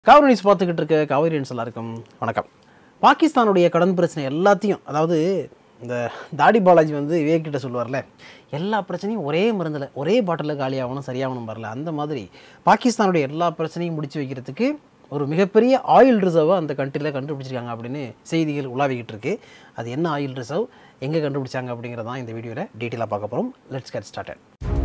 Kaveri news பார்த்துக்கிட்டு இருக்க காவிரியன்ஸ் எல்லாருக்கும் வணக்கம் பாகிஸ்தானுடைய கடன் பிரச்சனை எல்லாத்தையும் அதாவது இந்த தாடி பாலாஜி வந்து விவேக் கிட்ட சொல்லுவார்ல எல்லா பிரச்சனையும் ஒரே மருந்தில் ஒரே பாட்டிலில் காலியாகணும் சரியாகணும் வரல அந்த மாதிரி பாகிஸ்தானுடைய எல்லா பிரச்சனையும் முடிச்சு வைக்கிறதுக்கு ஒரு மிகப்பெரிய ஆயில் ரிசர்வை அந்த கண்ட்ரியில் கண்டுபிடிச்சிருக்காங்க அப்படின்னு செய்திகள் உலாவிக்கிட்டு இருக்கு அது என்ன ஆயில் ரிசர்வ் எங்கே கண்டுபிடிச்சாங்க அப்படிங்கிறதான் இந்த வீடியோவில் டீட்டெயிலாக பார்க்க போகிறோம் let's get started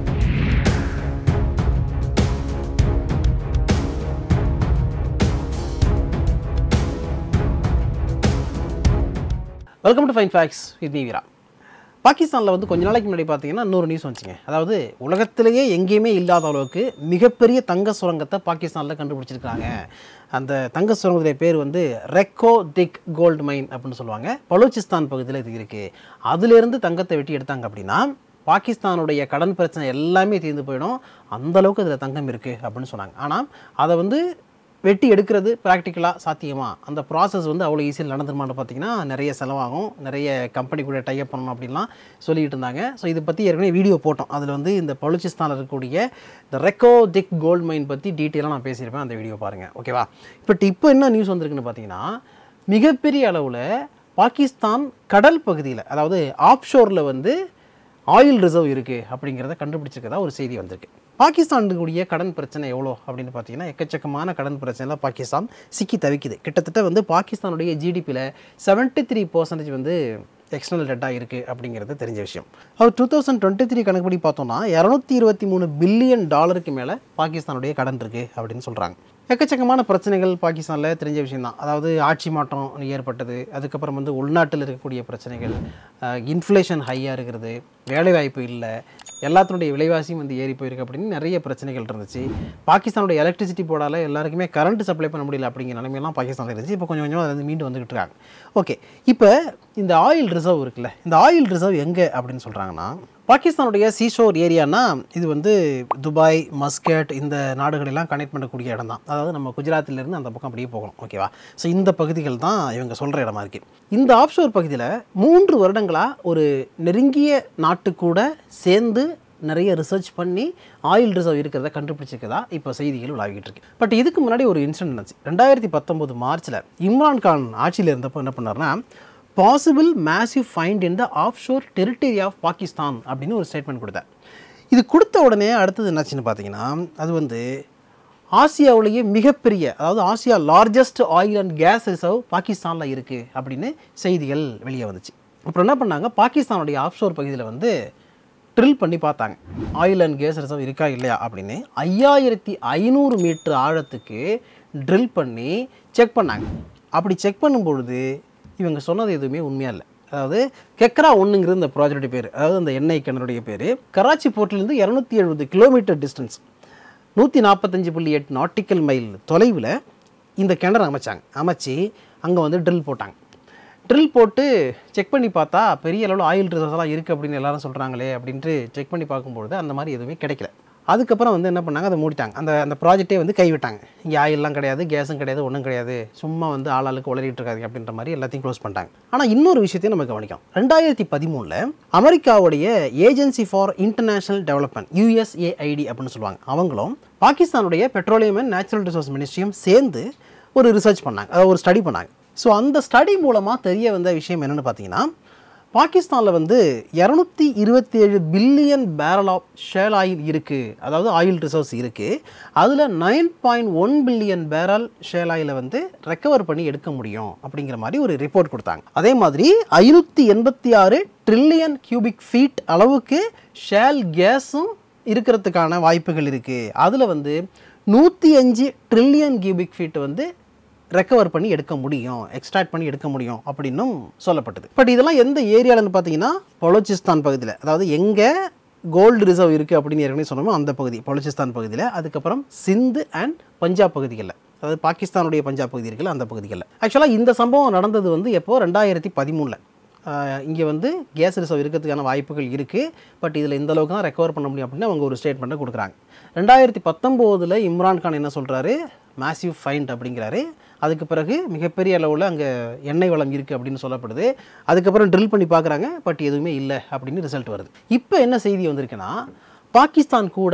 welcome to fine facts with me Veera பாகிஸ்தானில் வந்து கொஞ்ச நாளைக்கு முன்னாடி பார்த்தீங்கன்னா இன்னொரு நியூஸ் வந்துச்சுங்க அதாவது உலகத்திலேயே எங்கேயுமே இல்லாத அளவுக்கு மிகப்பெரிய தங்க சுரங்கத்தை பாகிஸ்தானில் கண்டுபிடிச்சிருக்காங்க அந்த தங்க சுரங்கத்துடைய பேர் வந்து ரெக்கோ திக் கோல்டு மைன் அப்படின்னு சொல்லுவாங்க பலூச்சிஸ்தான் பகுதியில் இது இருக்குது அதிலிருந்து தங்கத்தை வெட்டி எடுத்தாங்க அப்படின்னா பாகிஸ்தானுடைய கடன் பிரச்சனை எல்லாமே தீர்ந்து போயிடும் அந்த அளவுக்கு அதில் தங்கம் இருக்குது அப்படின்னு சொன்னாங்க ஆனால் அதை வந்து வெட்டி எடுக்கிறது ப்ராக்டிக்கலாக சாத்தியமா அந்த ப்ராசஸ் வந்து அவ்வளோ ஈஸியாக நடந்துருமான்னு பார்த்தீங்கன்னா நிறைய செலவாகும் நிறைய கம்பெனி கூட டைப் பண்ணணும் அப்படின்லாம் சொல்லிட்டு இருந்தாங்க ஸோ இதை பற்றி ஏற்கனவே வீடியோ போட்டோம் அதில் வந்து இந்த பலுச்சிஸ்தானில் இருக்கக்கூடிய இந்த ரெக்கோ திக் கோல்ட் மைன் பற்றி டீட்டெயிலாக நான் பேசியிருப்பேன் அந்த வீடியோ பாருங்கள் ஓகேவா பட் இப்போ என்ன நியூஸ் வந்திருக்குன்னு பார்த்தீங்கன்னா மிகப்பெரிய அளவில் பாகிஸ்தான் கடல் பகுதியில் அதாவது ஆப்ஷோரில் வந்து ஆயில் ரிசர்வ் இருக்குது அப்படிங்கிறத கண்டுபிடிச்சிருக்கதா ஒரு செய்தி வந்திருக்கு பாகிஸ்தானுடைய கடன் பிரச்சனை எவ்வளோ அப்படின்னு பார்த்தீங்கன்னா எக்கச்சக்கமான கடன் பிரச்சனைலாம் பாகிஸ்தான் சிக்கி தவிக்குது கிட்டத்தட்ட வந்து பாகிஸ்தானுடைய ஜிடிபியில் செவன்ட்டி த்ரீ பர்சன்டேஜ் வந்து எக்ஸ்டர்னல் டெட்டாக இருக்குது அப்படிங்கிறது தெரிஞ்ச விஷயம் அவர் டூ தௌசண்ட் டுவெண்ட்டி த்ரீ கணக்குப்படி பார்த்தோம்னா இரநூத்தி இருபத்தி மூணு பில்லியன் டாலருக்கு மேலே பாகிஸ்தானுடைய கடன் இருக்குது அப்படின்னு சொல்கிறாங்க எக்கச்சக்கமான பிரச்சனைகள் பாகிஸ்தானில் தெரிஞ்ச விஷயம்தான் அதாவது ஆட்சி மாற்றம் ஏற்பட்டது அதுக்கப்புறம் வந்து உள்நாட்டில் இருக்கக்கூடிய பிரச்சனைகள் இன்ஃப்ளேஷன் ஹையாக இருக்கிறது வேலைவாய்ப்பு இல்லை எல்லாத்தினுடைய விலைவாசியும் வந்து ஏறி போயிருக்கு அப்படின்னு நிறைய பிரச்சனைகள் இருந்துச்சு பாகிஸ்தானுடைய எலக்ட்ரிசிட்டி போர்டால் எல்லாருக்குமே கரண்ட் சப்ளை பண்ண முடியல அப்படிங்கிற நிலைமையெல்லாம் பாகிஸ்தானில் இருந்துச்சு இப்போ கொஞ்சம் கொஞ்சம் அது வந்து மீண்டு வந்துகிட்டு இருக்காங்க ஓகே இப்போ இந்த ஆயில் ரிசர்வ் இருக்குல்ல இந்த ஆயில் ரிசர்வ் எங்கே அப்படின்னு சொல்கிறாங்கன்னா பாகிஸ்தானுடைய சீஷோர் ஏரியானா இது வந்து துபாய் மஸ்கட் இந்த நாடுகளெல்லாம் கனெக்ட் பண்ணக்கூடிய இடம் தான் அதாவது நம்ம குஜராத்திலேருந்து அந்த பக்கம் அப்படியே போகணும் ஓகேவா ஸோ இந்த பகுதிகள் தான் இவங்க சொல்கிற இடமா இருக்குது இந்த ஆப்ஷோர் பகுதியில் மூன்று வருடங்களாக ஒரு நெருங்கிய நாட்டு கூட சேர்ந்து நிறைய ரிசர்ச் பண்ணி ஆயில் ரிசர்வ் இருக்கிறத கண்டுபிடிச்சிருக்கதா இப்போ செய்திகள் உலாவிக்கிட்டு இருக்கு பட் இதுக்கு முன்னாடி ஒரு இன்சிடென்ட் இருந்துச்சு ரெண்டாயிரத்தி பத்தொம்போது மார்ச்சில் இம்ரான் கான் ஆட்சியில் இருந்தப்போ என்ன பண்ணார்னா possible massive find in the offshore territory of Pakistan அப்படின்னு ஒரு ஸ்டேட்மெண்ட் கொடுத்தார் இது கொடுத்த உடனே அடுத்தது என்னாச்சுன்னு பார்த்தீங்கன்னா அது வந்து ஆசியாவிலேயே மிகப்பெரிய அதாவது Asia largest oil and gas reserve பாகிஸ்தானில் இருக்குது அப்படின்னு செய்திகள் வெளியே வந்துச்சு அப்புறம் என்ன பண்ணாங்க பாகிஸ்தானுடைய ஆஃப்ஷோர் பகுதியில் வந்து ட்ரில் பண்ணி பார்த்தாங்க ஆயில் அண்ட் கேஸ் ரிசர்வ் இருக்கா இல்லையா அப்படின்னு ஐயாயிரத்தி ஐநூறு மீட்டர் ஆழத்துக்கு ட்ரில் பண்ணி செக் பண்ணாங்க அப்படி செக் பண்ணும் பொழுது இவங்க சொன்னது எதுவுமே உண்மையாக இல்லை அதாவது கெக்ரா ஒன்றுங்கிறது இந்த ப்ராஜெக்ட் பேர் அதாவது அந்த எண்ணெய் கிணறுடைய பேர் கராச்சி போர்ட்டிலேருந்து இரநூத்தி எழுபது கிலோமீட்டர் டிஸ்டன்ஸ் நூற்றி நாற்பத்தஞ்சு புள்ளி எட்டு நாட்டிக்கல் மைல் தொலைவில் இந்த கிணறு அமைச்சாங்க அமைச்சு அங்கே வந்து ட்ரில் போட்டாங்க ட்ரில் போட்டு செக் பண்ணி பார்த்தா பெரிய அளவில் ஆயில் ரிசர்வ்ஸ்லாம் இருக்குது அப்படின்னு எல்லாரும் சொல்கிறாங்களே அப்படின்ட்டு செக் பண்ணி பார்க்கும்பொழுது அந்த மாதிரி எதுவுமே கிடைக்கல அதுக்கப்புறம் வந்து என்ன பண்ணாங்க அதை மூடிட்டாங்க அந்த அந்த ப்ராஜெக்டே வந்து கைவிட்டாங்க இங்கே ஆயிலெலாம் கிடையாது கேஸும் கிடையாது ஒன்றும் கிடையாது சும்மா வந்து ஆளாளுக்கு உளறிட்டு இருக்காங்க அப்படின்ற மாதிரி எல்லாத்தையும் க்ளோஸ் பண்ணிட்டாங்க ஆனால் இன்னொரு விஷயத்தையும் நம்ம கவனிக்கும் ரெண்டாயிரத்தி பதிமூணில் அமெரிக்காவுடைய agency for international development USAID அப்படின்னு சொல்லுவாங்க அவங்களும் பாகிஸ்தானுடைய பெட்ரோலியம் அண்ட் நேச்சுரல் ரிசோர்ஸ் மினிஸ்ட்ரியும் சேர்ந்து ஒரு ரிசர்ச் பண்ணாங்க அதாவது ஒரு ஸ்டடி பண்ணாங்க ஸோ அந்த ஸ்டடி மூலமாக தெரிய வந்த விஷயம் என்னென்னு பார்த்தீங்கன்னா பாகிஸ்தானில் வந்து இரநூத்தி இருபத்தி ஏழு billion barrel of shale oil இருக்குது அதாவது ஆயில் ரிசர்வ்ஸ் இருக்குது அதில் nine point one billion barrel shale ஆயிலை வந்து ரெக்கவர் பண்ணி எடுக்க முடியும் அப்படிங்கிற மாதிரி ஒரு ரிப்போர்ட் கொடுத்தாங்க அதே மாதிரி ஐநூற்றி எண்பத்தி ஆறு ட்ரில்லியன் கியூபிக் ஃபீட் அளவுக்கு ஷேல் கேஸும் இருக்கிறதுக்கான வாய்ப்புகள் இருக்குது அதில் வந்து நூற்றி அஞ்சு ட்ரில்லியன் கியூபிக் ஃபீட் வந்து ரெக்கவர் பண்ணி எடுக்க முடியும் எக்ஸ்ட்ராக்ட் பண்ணி எடுக்க முடியும் அப்படின்னும் சொல்லப்பட்டது பட் இதெல்லாம் எந்த ஏரியாலன்னு பார்த்தீங்கன்னா பலோச்சிஸ்தான் பகுதியில் அதாவது எங்கே கோல்டு ரிசர்வ் இருக்குது அப்படின்னு ஏற்கனவே சொன்னோமோ அந்த பகுதி பலோச்சிஸ்தான் பகுதியில் அதுக்கப்புறம் சிந்து அண்ட் பஞ்சாப் பகுதிகளில் அதாவது பாகிஸ்தானுடைய பஞ்சாப் பகுதி இருக்குல்ல அந்த பகுதிகளில் ஆக்சுவலாக இந்த சம்பவம் நடந்தது வந்து எப்போது ரெண்டாயிரத்தி பதிமூணில் இங்கே வந்து கேஸ் ரிசர்வ் இருக்கிறதுக்கான வாய்ப்புகள் இருக்குது பட் இதில் இந்த அளவுக்கு தான் ரெக்கவர் பண்ண முடியும் அப்படின்னு அவங்க ஒரு ஸ்டேட்மெண்ட்டை கொடுக்குறாங்க ரெண்டாயிரத்தி பத்தொம்போதில் இம்ரான் கான் என்ன சொல்கிறாரு மேசிவ் ஃபைண்ட் அப்படிங்கிறாரு அதுக்கு பிறகு மிகப்பெரிய அளவில் அங்கே எண்ணெய் வளம் இருக்குது அப்படின்னு சொல்லப்படுது அதுக்கப்புறம் ட்ரில் பண்ணி பார்க்குறாங்க பட் எதுவுமே இல்லை அப்படின்னு ரிசல்ட் வருது இப்போ என்ன செய்தி வந்திருக்குன்னா பாகிஸ்தான் கூட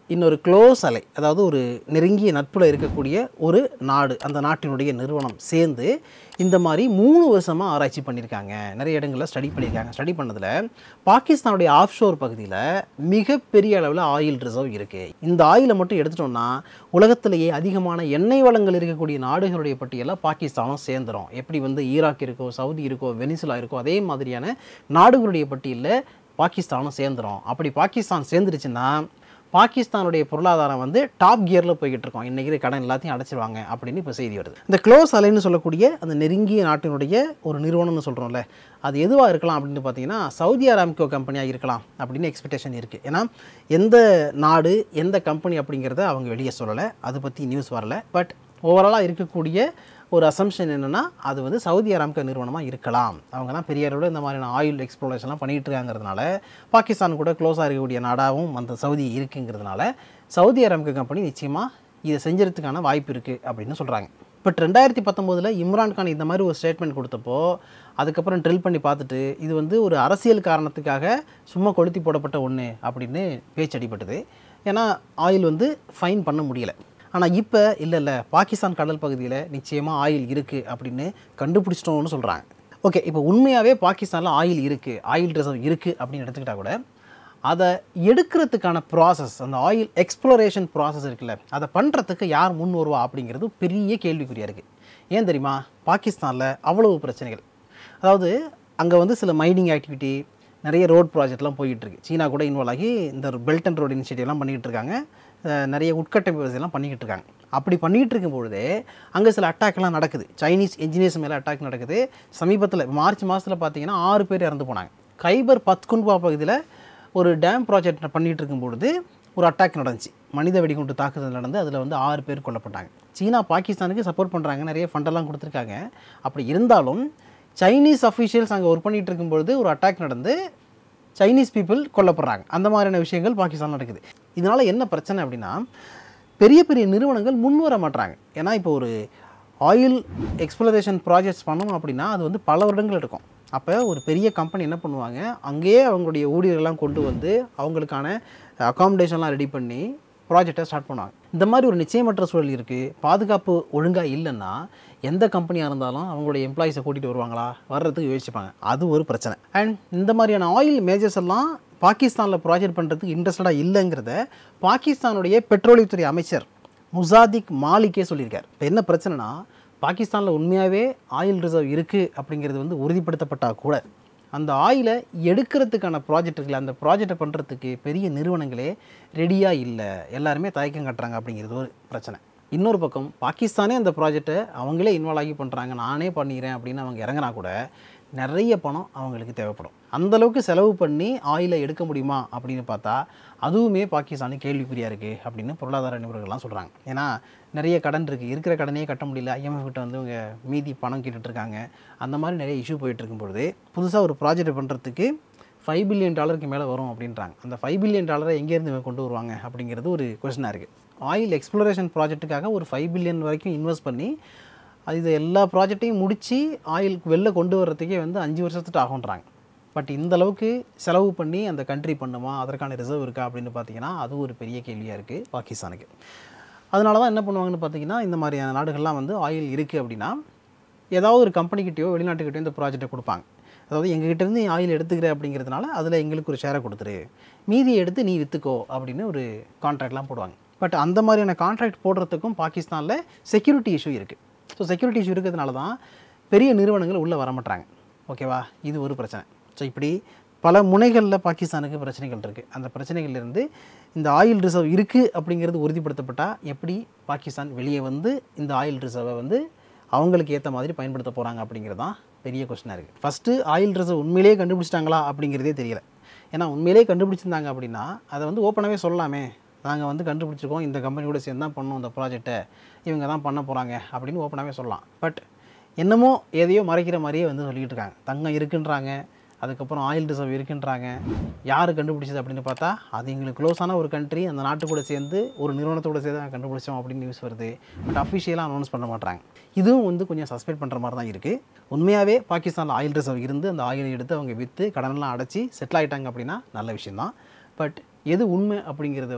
இன்னொரு க்ளோஸ் அலை அதாவது ஒரு நெருங்கிய நட்பில் இருக்கக்கூடிய ஒரு நாடு அந்த நாட்டினுடைய நிறுவனம் சேர்ந்து இந்த மாதிரி மூணு வருஷமாக ஆராய்ச்சி பண்ணியிருக்காங்க நிறைய இடங்களில் ஸ்டடி பண்ணியிருக்காங்க ஸ்டடி பண்ணதில் பாகிஸ்தானுடைய ஆஃப்ஷோர் பகுதியில் மிகப்பெரிய அளவில் ஆயில் ரிசர்வ் இருக்குது இந்த ஆயிலை மட்டும் எடுத்துட்டோம்னா உலகத்திலேயே அதிகமான எண்ணெய் வளங்கள் இருக்கக்கூடிய நாடுகளுடைய பட்டியலில் பாகிஸ்தானும் சேர்ந்துரும் எப்படி வந்து ஈராக் இருக்கோ சவுதி இருக்கோ வெனிசுலா இருக்கோ அதே மாதிரியான நாடுகளுடைய பட்டியலில் பாகிஸ்தானும் சேர்ந்துரும் அப்படி பாகிஸ்தான் சேர்ந்துருச்சுன்னா பாகிஸ்தானுடைய பொருளாதாரம் வந்து டாப் கியரில் போய்கிட்டு இருக்கோம் இன்றைக்கி கடன் எல்லாத்தையும் அடைச்சிருவாங்க அப்படின்னு இப்போ செய்தி வருது இந்த க்ளோஸ் அலைன்னு சொல்லக்கூடிய அந்த நெருங்கிய நாட்டினுடைய ஒரு நிறுவனம்னு சொல்கிறோம்ல அது எதுவாக இருக்கலாம் அப்படின்னு பார்த்தீங்கன்னா சவுதி அராம்கோ கம்பெனியாக இருக்கலாம் அப்படின்னு எக்ஸ்பெக்டேஷன் இருக்குது ஏன்னா எந்த நாடு எந்த கம்பெனி அப்படிங்கிறத அவங்க வெளியே சொல்லலை அதை பற்றி நியூஸ் வரல பட் ஓவராலாக இருக்கக்கூடிய ஒரு அசம்ஷன் என்னென்னா அது வந்து சவுதி அராம்கோ நிறுவனமாக இருக்கலாம் அவங்க தான் பெரிய அளவில் இந்த மாதிரியான ஆயில் எக்ஸ்ப்ளோரேஷன்லாம் பண்ணிகிட்டு இருக்காங்கிறதுனால பாகிஸ்தான் கூட க்ளோஸாக இருக்கக்கூடிய நாடாகவும் அந்த சவுதி இருக்குங்கிறதுனால சவுதி அராம்கோ கம்பெனி நிச்சயமாக இதை செஞ்சறதுக்கான வாய்ப்பு இருக்குது அப்படின்னு சொல்கிறாங்க பட் ரெண்டாயிரத்தி பத்தொம்போதில் இம்ரான்கான் இந்த மாதிரி ஒரு ஸ்டேட்மெண்ட் கொடுத்தப்போ அதுக்கப்புறம் ட்ரில் பண்ணி பார்த்துட்டு இது வந்து ஒரு அரசியல் காரணத்துக்காக சும்மா கொளுத்தி போடப்பட்ட ஒன்று அப்படின்னு பேச்சு அடிபட்டது ஏன்னா ஆயில் வந்து ஃபைன் பண்ண முடியலை ஆனால் இப்போ இல்லை இல்லை பாகிஸ்தான் கடல் பகுதியில் நிச்சயமாக ஆயில் இருக்குது அப்படின்னு கண்டுபிடிச்சிட்டோம்னு சொல்கிறாங்க ஓகே இப்போ உண்மையாகவே பாகிஸ்தானில் ஆயில் இருக்குது ஆயில் ரிசர்வ் இருக்குது அப்படின்னு எடுத்துக்கிட்டால் கூட அதை எடுக்கிறதுக்கான ப்ராசஸ் அந்த ஆயில் எக்ஸ்ப்ளோரேஷன் ப்ராசஸ் இருக்குல்ல அதை பண்ணுறதுக்கு யார் முன் வருவா அப்படிங்கிறது பெரிய கேள்விக்குறியாக இருக்குது ஏன் தெரியுமா பாகிஸ்தானில் அவ்வளவு பிரச்சனைகள் அதாவது அங்கே வந்து சில மைனிங் ஆக்டிவிட்டி நிறைய ரோட் ப்ராஜெக்ட்லாம் போயிட்டு இருக்கு சீனா கூட இன்வால்வ் ஆகி இந்த பெல்ட் அண்ட் ரோடு இனிஷியேட்டிவ்லாம் பண்ணிகிட்டு இருக்காங்க அஹ் நிறைய உட்கட்டமைப்பு வசதியெல்லாம் பண்ணிக்கிட்டு இருக்காங்க அப்படி பண்ணிகிட்டு இருக்கும் பொழுதே அங்கே சில அட்டாக்லாம் நடக்குது சைனீஸ் என்ஜினியர்ஸ் மேலே அட்டாக் நடக்குது சமீபத்தில் மார்ச் மாதத்தில் பார்த்தீங்கன்னா ஆறு பேர் இறந்து போனாங்க கைபர் பத்குன்பா பகுதியில் ஒரு டேம் ப்ராஜெக்ட் பண்ணிகிட்டு இருக்கும் பொழுது ஒரு அட்டாக் நடந்துச்சு மனித வெடிகுண்டு தாக்குதல் நடந்து அதில் வந்து ஆறு பேர் கொல்லப்பட்டாங்க சீனா பாகிஸ்தானுக்கு சப்போர்ட் பண்ணுறாங்க நிறைய ஃபண்டெல்லாம் கொடுத்துருக்காங்க அப்படி இருந்தாலும் சைனீஸ் அஃபீஷியல்ஸ் அங்கே ஒர்க் பண்ணிகிட்டு இருக்கும்பொழுது ஒரு அட்டாக் நடந்து சைனீஸ் பீப்புள் கொல்லப்படுறாங்க அந்த மாதிரியான விஷயங்கள் பாகிஸ்தான் நடக்குது இதனால் என்ன பிரச்சனை அப்படின்னா பெரிய பெரிய நிறுவனங்கள் முன் வர மாட்றாங்க ஏன்னா இப்போ ஒரு ஆயில் எக்ஸ்ப்ளரேஷன் ப்ராஜெக்ட்ஸ் பண்ணணும் அப்படின்னா அது வந்து பல வருடங்கள் எடுக்கும் அப்போ ஒரு பெரிய கம்பெனி என்ன பண்ணுவாங்க அங்கேயே அவங்களுடைய ஊழியர்கள்லாம் கொண்டு வந்து அவங்களுக்கான அகாமடேஷன்லாம் ரெடி பண்ணி ப்ராஜெக்டை ஸ்டார்ட் பண்ணுவாங்க இந்த மாதிரி ஒரு நிச்சயமற்ற சூழல் இருக்குது பாதுகாப்பு ஒழுங்காக இல்லைன்னா எந்த கம்பெனியாக இருந்தாலும் அவங்களுடைய எம்ப்ளாயிஸை கூட்டிகிட்டு வருவாங்களா வர்றதுக்கு யோசிச்சுப்பாங்க அது ஒரு பிரச்சனை அண்ட் இந்த மாதிரியான ஆயில் மேஜர்ஸ் எல்லாம் பாகிஸ்தானில் ப்ராஜெக்ட் பண்ணுறதுக்கு இன்ட்ரெஸ்டடாக இல்லைங்கிறத பாகிஸ்தானுடைய பெட்ரோலியத்துறை அமைச்சர் முசாதிக் மாலிக்கே சொல்லியிருக்கார் இப்போ என்ன பிரச்சனைனா பாகிஸ்தானில் உண்மையாகவே ஆயில் ரிசர்வ் இருக்குது அப்படிங்கிறது வந்து உறுதிப்படுத்தப்பட்டால் கூட அந்த ஆயிலை எடுக்கிறதுக்கான ப்ராஜெக்ட் இருக்குல்ல அந்த ப்ராஜெக்டை பண்ணுறதுக்கு பெரிய நிறுவனங்களே ரெடியாக இல்லை எல்லாருமே தயக்கம் காட்டுறாங்க அப்படிங்கிறது ஒரு பிரச்சனை இன்னொரு பக்கம் பாகிஸ்தானே அந்த ப்ராஜெக்டை அவங்களே இன்வால்வ் ஆகி பண்ணுறாங்க நானே பண்ணிக்கிறேன் அப்படின்னு அவங்க இறங்கினா கூட நிறைய பணம் அவங்களுக்கு தேவைப்படும் அந்த அளவுக்கு செலவு பண்ணி ஆயிலை எடுக்க முடியுமா அப்படின்னு பார்த்தா அதுவுமே பாகிஸ்தானுக்கு கேள்விக்குறியாக இருக்குது அப்படின்னு பொருளாதார நிபுணர்கள்லாம் சொல்கிறாங்க ஏன்னா நிறைய கடன் இருக்குது இருக்கிற கடனையே கட்ட முடியல ஐஎம்எஃப் கிட்ட வந்து இவங்க மீதி பணம் கேட்டுட்டு இருக்காங்க அந்த மாதிரி நிறைய இஷ்யூ போயிட்டு இருக்கும் பொழுது புதுசாக ஒரு ப்ராஜெக்ட் பண்ணுறதுக்கு ஃபைவ் பில்லியன் டாலருக்கு மேலே வரும் அப்படின்றாங்க அந்த ஃபைவ் பில்லியன் டாலரை எங்கேருந்து இவங்க கொண்டு வருவாங்க அப்படிங்கிறது ஒரு கொஸ்டினாக இருக்குது ஆயில் எக்ஸ்ப்ளோரேஷன் ப்ராஜெக்ட்டுக்காக ஒரு ஃபைவ் பில்லியன் வரைக்கும் இன்வெஸ்ட் பண்ணி அது இது எல்லா ப்ராஜெக்டையும் முடித்து ஆயிலுக்கு வெளில கொண்டு வர்றதுக்கே வந்து அஞ்சு வருஷத்துட்டு ஆகுன்றாங்க பட் இந்த அளவுக்கு செலவு பண்ணி அந்த கண்ட்ரி பண்ணுமா அதற்கான ரிசர்வ் இருக்கா அப்படின்னு பார்த்தீங்கன்னா அது ஒரு பெரிய கேள்வியாக இருக்குது பாகிஸ்தானுக்கு அதனால தான் என்ன பண்ணுவாங்கன்னு பார்த்தீங்கன்னா இந்த மாதிரியான நாடுகள்லாம் வந்து ஆயில் இருக்குது அப்படின்னா ஏதாவது ஒரு கம்பெனிக்கிட்டேயோ வெளிநாட்டுக்கிட்டேயோ இந்த ப்ராஜெக்ட்டை கொடுப்பாங்க அதாவது எங்ககிட்டேருந்து நீ ஆயில் எடுத்துக்கிற அப்படிங்கிறதுனால அதில் எங்களுக்கு ஒரு ஷேரை கொடுத்துரு மீதியை எடுத்து நீ விற்றுக்கோ அப்படின்னு ஒரு கான்ட்ராக்ட்லாம் போடுவாங்க பட் அந்த மாதிரியான கான்ட்ராக்ட் போடுறதுக்கும் பாகிஸ்தானில் செக்யூரிட்டி இஷ்யூ இருக்குது ஸோ செக்யூரிட்டி இஷ்யூ இருக்கிறதுனால தான் பெரிய நிறுவனங்கள் உள்ளே வர மாட்டாங்க ஓகேவா இது ஒரு பிரச்சனை ஸோ இப்படி பல முனைகளில் பாகிஸ்தானுக்கு பிரச்சனைகள் இருக்குது அந்த பிரச்சனைகள்லேருந்து இந்த ஆயில் ரிசர்வ் இருக்குது அப்படிங்கிறது உறுதிப்படுத்தப்பட்டால் எப்படி பாகிஸ்தான் வெளியே வந்து இந்த ஆயில் ரிசர்வை வந்து அவங்களுக்கு ஏற்ற மாதிரி பயன்படுத்த போகிறாங்க அப்படிங்கிறது தான் பெரிய கொஸ்டினாக இருக்குது ஃபஸ்ட்டு ஆயில் ரிசர்வ் உண்மையிலேயே கண்டுபிடிச்சிட்டாங்களா அப்படிங்கிறதே தெரியல ஏன்னா உண்மையிலேயே கண்டுபிடிச்சிருந்தாங்க அப்படின்னா அதை வந்து ஓப்பனாகவே சொல்லலாமே நாங்கள் வந்து கண்டுபிடிச்சிருக்கோம் இந்த கம்பெனியோட சேர்ந்து தான் பண்ணோம் இந்த ப்ராஜெக்ட்டை இவங்க தான் பண்ண போகிறாங்க அப்படின்னு ஓப்பனாகவே சொல்லலாம் பட் என்னமோ எதையோ மறைக்கிற மாதிரியே வந்து சொல்லிக்கிட்டு இருக்காங்க தங்கம் இருக்குன்றாங்க அதுக்கப்புறம் ஆயில் ரிசர்வ் இருக்குன்றாங்க யார் கண்டுபிடிச்சது அப்படின்னு பார்த்தா அது எங்களுக்கு க்ளோஸான ஒரு கண்ட்ரி அந்த நாட்டு கூட சேர்ந்து ஒரு நிறுவனத்தோட சேர்ந்து நாங்கள் கண்டுபிடிச்சோம் அப்படின்னு நியூஸ் வருது பட் அஃபிஷியலாக அனௌன்ஸ் பண்ண மாட்டாங்க இதுவும் வந்து கொஞ்சம் சஸ்பெண்ட் பண்ணுற மாதிரி தான் இருக்குது உண்மையாகவே பாகிஸ்தானில் ஆயில் ரிசர்வ் இருந்து அந்த ஆயிலை எடுத்து அவங்க விற்று கடனெல்லாம் அடைச்சி செட்டில் ஆகிட்டாங்க அப்படின்னா நல்ல விஷயம்தான் பட் எது உண்மை அப்படிங்கிறத வந்து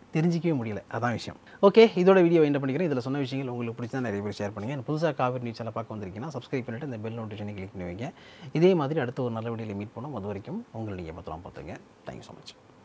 தெரிஞ்சிக்கவே முடியல அதான் விஷயம் ஓகே இதோட வீடியோ என்ன பண்ணிக்கிறேன் இதில் சொன்ன விஷயங்கள் உங்களுக்கு பிடிச்சா நிறைய பேர் ஷேர் பண்ணுங்கள் புதுசாக காவிரி நியூஸ் சேனல் பார்க்க வந்திருக்கீங்கன்னா சப்ஸ்கிரைப் பண்ணிட்டு இந்த பெல் நோட்டிஃபிகேஷனை கிளிக் பண்ணி வைங்க இதே மாதிரி அடுத்த ஒரு நல்ல வீடியோவில் மீட் பண்ணோம் அது வரைக்கும் உங்களை நீங்கள் பத்திரம் பார்த்துங்க தேங்க்யூ ஸோ மச்